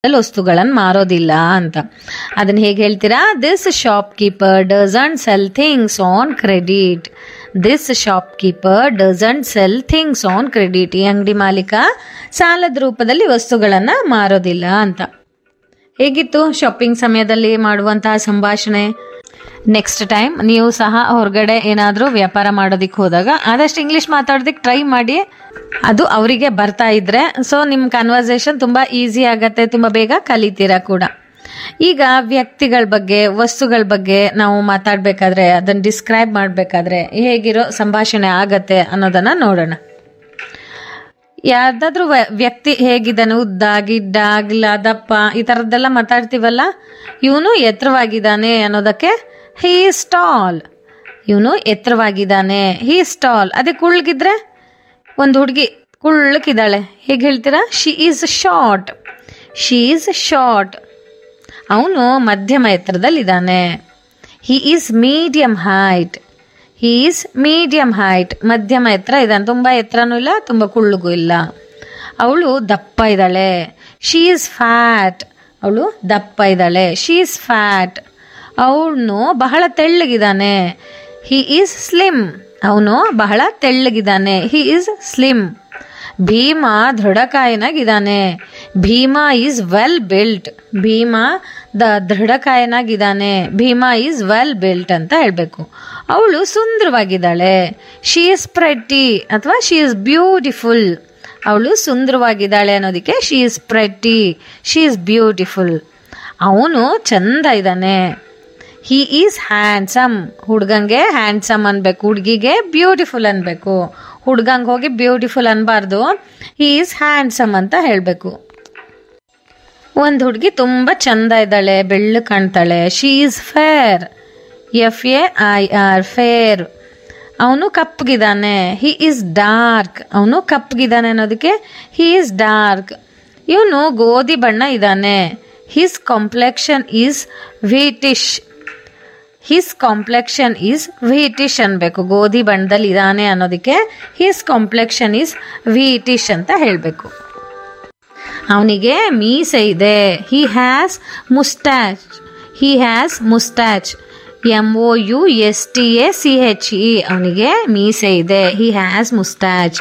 ವಸ್ತುಗಳನ್ನು ಮಾರೋದಿಲ್ಲ ಅಂತ ಅದನ್ನ ಹೇಗೆ ಹೇಳ್ತೀರಾ this shopkeeper doesn't sell things on credit this shopkeeper doesn't sell things on credit ಈ ಅಂಗಡಿ ಮಾಲೀಕ ಸಾಲದ ರೂಪದಲ್ಲಿ ವಸ್ತುಗಳನ್ನು ಮಾರೋದಿಲ್ಲ ಅಂತ ಹೇಗಿತ್ತು ಶಾಪಿಂಗ್ ಸಮಯದಲ್ಲಿ ಮಾಡುವಂತಹ ಸಂಭಾಷಣೆ ನೆಕ್ಸ್ಟ್ ಟೈಮ್ ನೀವು ಸಹ ಹೊರಗಡೆ ಏನಾದರೂ ವ್ಯಾಪಾರ ಮಾಡೋದಕ್ಕೆ ಹೋದಾಗ ಆದಷ್ಟು ಇಂಗ್ಲೀಷ್ ಮಾತಾಡೋದಕ್ಕೆ ಟ್ರೈ ಮಾಡಿ ಅದು ಅವರಿಗೆ ಬರ್ತಾ ಇದ್ರೆ ಸೊ ನಿಮ್ಮ ಕನ್ವರ್ಸೇಷನ್ ತುಂಬ ಈಸಿ ಆಗತ್ತೆ ತುಂಬ ಬೇಗ ಕಲಿತೀರಾ ಕೂಡ ಈಗ ವ್ಯಕ್ತಿಗಳ ಬಗ್ಗೆ ವಸ್ತುಗಳ ಬಗ್ಗೆ ನಾವು ಮಾತಾಡಬೇಕಾದ್ರೆ ಅದನ್ನು ಡಿಸ್ಕ್ರೈಬ್ ಮಾಡಬೇಕಾದ್ರೆ ಹೇಗಿರೋ ಸಂಭಾಷಣೆ ಆಗತ್ತೆ ಅನ್ನೋದನ್ನ ನೋಡೋಣ ಯಾವ್ದಾದ್ರು ವ್ಯ- ವ್ಯಕ್ತಿ ಹೇಗಿದ್ದಾನೆ ಉದ್ದ ಗಿಡ್ಡ ಅಗ್ಲ ದಪ್ಪ ಈ ಥರದ್ದೆಲ್ಲ ಮಾತಾಡ್ತೀವಲ್ಲ ಇವನು ಎತ್ತರವಾಗಿದ್ದಾನೆ ಅನ್ನೋದಕ್ಕೆ ಹೀ ಸ್ಟಾಲ್ ಇವನು ಎತ್ತರವಾಗಿದ್ದಾನೆ ಹೀ ಸ್ಟಾಲ್ ಅದೇ ಕುಳ್ಗಿದ್ರೆ ಒಂದು ಹುಡುಗಿ ಕುಳ್ಳಕ್ಕಿದ್ದಾಳೆ ಹೇಗೆ ಹೇಳ್ತೀರಾ she is short she is short ಅವನು ಮಧ್ಯಮ ಎತ್ತರದಲ್ಲಿದ್ದಾನೆ he is medium height he is medium height ಮಧ್ಯಮ ಎತ್ತರ ಇದ್ದಾನೆ ತುಂಬ ಎತ್ತರನೂ ಇಲ್ಲ ತುಂಬ ಕುಳ್ಳಿಗೂ ಇಲ್ಲ ಅವಳು ದಪ್ಪ ಇದ್ದಾಳೆ ಶಿ ಈಸ್ ಫ್ಯಾಟ್ ಅವಳು ದಪ್ಪ ಇದ್ದಾಳೆ ಶಿ ಈಸ್ ಫ್ಯಾಟ್ ಅವನು ಬಹಳ ತೆಳ್ಳಗಿದ್ದಾನೆ ಹಿ ಈಸ್ ಸ್ಲಿಮ್ ಅವನು ಬಹಳ ತೆಳ್ಳಗಿದ್ದಾನೆ ಹಿ ಈಸ್ ಸ್ಲಿಮ್ ಭೀಮ ದೃಢಕಾಯನಾಗಿದ್ದಾನೆ Bhima is well built Bhima ದ ದೃಢಕಾಯನಾಗಿದ್ದಾನೆ ಭೀಮ ಈಸ್ ವೆಲ್ ಬಿಲ್ಟ್ ಅಂತ ಹೇಳಬೇಕು ಅವಳು ಸುಂದರವಾಗಿದ್ದಾಳೆ ಶಿ ಇಸ್ ಪ್ರೆಟ್ಟಿ ಅಥವಾ ಶಿ ಇಸ್ ಬ್ಯೂಟಿಫುಲ್ ಅವಳು ಸುಂದರವಾಗಿದ್ದಾಳೆ ಅನ್ನೋದಕ್ಕೆ she is pretty she is beautiful ಅವನು ಚಂದ ಇದ್ದಾನೆ ಹಿ ಈಸ್ ಹ್ಯಾಂಡ್ಸಮ್ ಹುಡ್ಗಂಗೆ ಹ್ಯಾಂಡ್ಸಮ್ ಅನ್ಬೇಕು ಹುಡ್ಗಿಗೆ ಬ್ಯೂಟಿಫುಲ್ ಅನ್ಬೇಕು ಹುಡ್ಗಂಗೆ ಹೋಗಿ ಬ್ಯೂಟಿಫುಲ್ ಅನ್ಬಾರ್ದು ಹಿ ಈಸ್ ಹ್ಯಾಂಡ್ಸಮ್ ಅಂತ ಹೇಳಬೇಕು ಒಂದು ಹುಡುಗಿ ತುಂಬ ಚಂದ ಇದ್ದಾಳೆ ಬೆಳ್ಳು ಕಾಣ್ತಾಳೆ she is fair F A I R fair ಅವನು ಕಪ್ಪಗಿದ್ದಾನೆ ಹಿ ಈಸ್ ಡಾರ್ಕ್ ಅವನು ಕಪ್ಪಗಿದ್ದಾನೆ ಅನ್ನೋದಕ್ಕೆ ಹಿ ಈಸ್ ಡಾರ್ಕ್ ಇವನು ಗೋಧಿ ಬಣ್ಣ ಇದ್ದಾನೆ his complexion is wheatish his complexion is wheatish ಅನ್ಬೇಕು ಗೋಧಿ ಬಣ್ಣದಲ್ಲಿ ಇದ್ದಾನೆ ಅನ್ನೋದಕ್ಕೆ ಹಿಸ್ ಕಾಂಪ್ಲೆಕ್ಷನ್ ಈಸ್ ವೀಟಿಶ್ ಅಂತ ಹೇಳಬೇಕು ಅವನಿಗೆ ಮೀಸೆ ಇದೆ he has moustache he has moustache M O U S T A C H E ಅವನಿಗೆ ಮೀಸೆ ಇದೆ ಹಿ ಹ್ಯಾಸ್ ಮುಸ್ಟ್ಯಾಚ್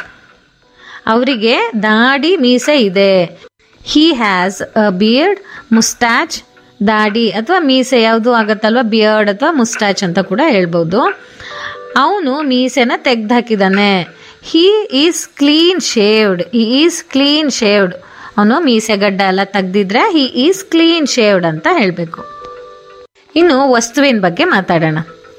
ಅವರಿಗೆ ದಾಡಿ ಮೀಸೆ ಇದೆ ಹಿ ಹ್ಯಾಸ್ ಅ ಬಿಯರ್ಡ್ ಮುಸ್ಟ್ಯಾಚ್ ದಾಡಿ ಅಥವಾ ಮೀಸೆ ಯಾವುದು ಆಗತ್ತಲ್ವ ಬಿಯರ್ಡ್ ಅಥವಾ ಮುಸ್ಟ್ಯಾಚ್ ಅಂತ ಕೂಡ ಹೇಳ್ಬೋದು ಅವನು ಮೀಸೆನ ತೆಗ್ದು ಹಾಕಿದ್ದಾನೆ he is clean shaved he is clean shaved ಅವನು ಮೀಸೆ ಗಡ್ಡ ಎಲ್ಲ ತೆಗ್ದಿದ್ರೆ ಹಿ ಈಸ್ ಕ್ಲೀನ್ ಶೇವ್ಡ್ ಅಂತ ಹೇಳಬೇಕು ಇನ್ನು ವಸ್ತುವಿನ ಬಗ್ಗೆ ಮಾತಾಡೋಣ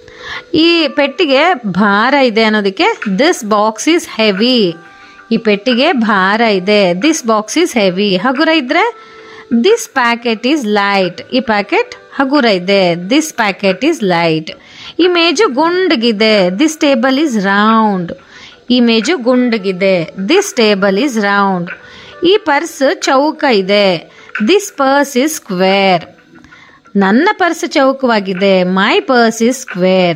ಈ ಪೆಟ್ಟಿಗೆ ಭಾರ ಇದೆ ಅನ್ನೋದಕ್ಕೆ ದಿಸ್ ಬಾಕ್ಸ್ ಈಸ್ ಹೆವಿ ಈ ಪೆಟ್ಟಿಗೆ ಭಾರ ಇದೆ ದಿಸ್ ಬಾಕ್ಸ್ ಈಸ್ ಹೆವಿ ಹಗುರ ಇದ್ರೆ ದಿಸ್ ಪ್ಯಾಕೆಟ್ ಈಸ್ ಲೈಟ್ ಈ ಪ್ಯಾಕೆಟ್ ಹಗುರ ಇದೆ ದಿಸ್ ಪ್ಯಾಕೆಟ್ ಈಸ್ ಲೈಟ್ ಈ ಮೇಜು ಗುಂಡಗಿದೆ ದಿಸ್ ಟೇಬಲ್ ಈಸ್ ರೌಂಡ್ ಈ ಮೇಜು ಗುಂಡಗಿದೆ ದಿಸ್ ಟೇಬಲ್ ಈಸ್ ರೌಂಡ್ ಈ ಪರ್ಸ್ ಚೌಕ ಇದೆ ದಿಸ್ ಪರ್ಸ್ ಈಸ್ ಸ್ಕ್ವೇರ್ ನನ್ನ ಪರ್ಸ್ ಚೌಕವಾಗಿದೆ ಮೈ ಪರ್ಸ್ ಇಸ್ ಸ್ಕ್ವೇರ್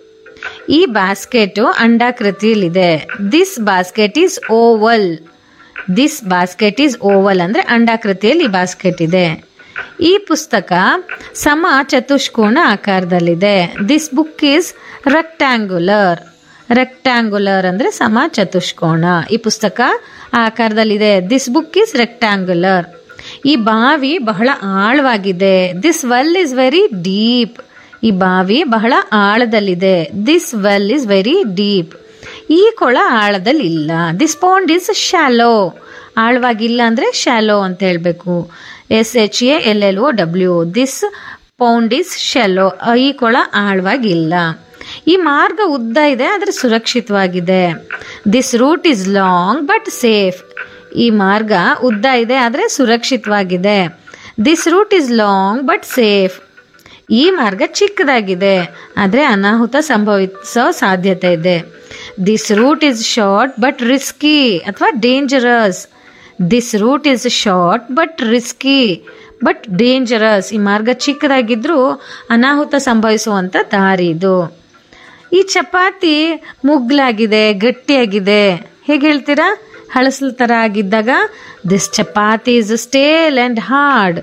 ಈ ಬಾಸ್ಕೆಟು ಅಂಡಾಕೃತಿಯಲ್ಲಿದೆ this basket is oval this basket is oval ಅಂದರೆ ಅಂಡಾಕೃತಿಯಲ್ಲಿ ಈ ಬಾಸ್ಕೆಟ್ ಇದೆ ಈ ಪುಸ್ತಕ ಸಮ ಚತುಷ್ಕೋಣ ಆಕಾರದಲ್ಲಿದೆ this book is rectangular rectangular ಅಂದರೆ ಸಮ ಚತುಷ್ಕೋಣ ಈ ಪುಸ್ತಕ ಆ ಆಕಾರದಲ್ಲಿದೆ ದಿಸ್ ಬುಕ್ ಈಸ್ ರೆಕ್ಟ್ಯಾಂಗುಲರ್ ಈ ಬಾವಿ ಬಹಳ ಆಳವಾಗಿದೆ this well is very deep ಈ ಬಾವಿ ಬಹಳ ಆಳದಲ್ಲಿದೆ this well is very deep ಈ ಕೊಳ ಆಳದಲ್ಲಿ ಇಲ್ಲ ದಿಸ್ ಪಾಂಡ್ ಇಸ್ ಶಾಲೋ ಆಳವಾಗಿಲ್ಲ ಅಂದರೆ ಶಾಲೋ ಅಂತ ಹೇಳಬೇಕು S H A L L O W this pond is shallow ಈ ಕೊಳ ಆಳವಾಗಿಲ್ಲ ಈ ಮಾರ್ಗ ಉದ್ದ ಇದೆ ಆದರೆ ಸುರಕ್ಷಿತವಾಗಿದೆ this route is long but safe ಈ ಮಾರ್ಗ ಉದ್ದ ಇದೆ ಆದರೆ ಸುರಕ್ಷಿತವಾಗಿದೆ this route is long but safe ಈ ಮಾರ್ಗ ಚಿಕ್ಕದಾಗಿದೆ ಆದರೆ ಅನಾಹುತ ಸಂಭವಿಸೋ ಸಾಧ್ಯತೆ ಇದೆ this route is short but risky ಅಥವಾ dangerous this route is short but risky but dangerous ಈ ಮಾರ್ಗ ಚಿಕ್ಕದಾಗಿದ್ರೂ ಅನಾಹುತ ಸಂಭವಿಸುವಂಥ ದಾರಿ ಇದು ಈ ಚಪಾತಿ ಮುಗ್ಲಾಗಿದೆ ಗಟ್ಟಿಯಾಗಿದೆ ಹೇಗೆ ಹೇಳ್ತೀರಾ ಹಳಸಲ್ ಥರ ಆಗಿದ್ದಾಗ this chapati is stale and hard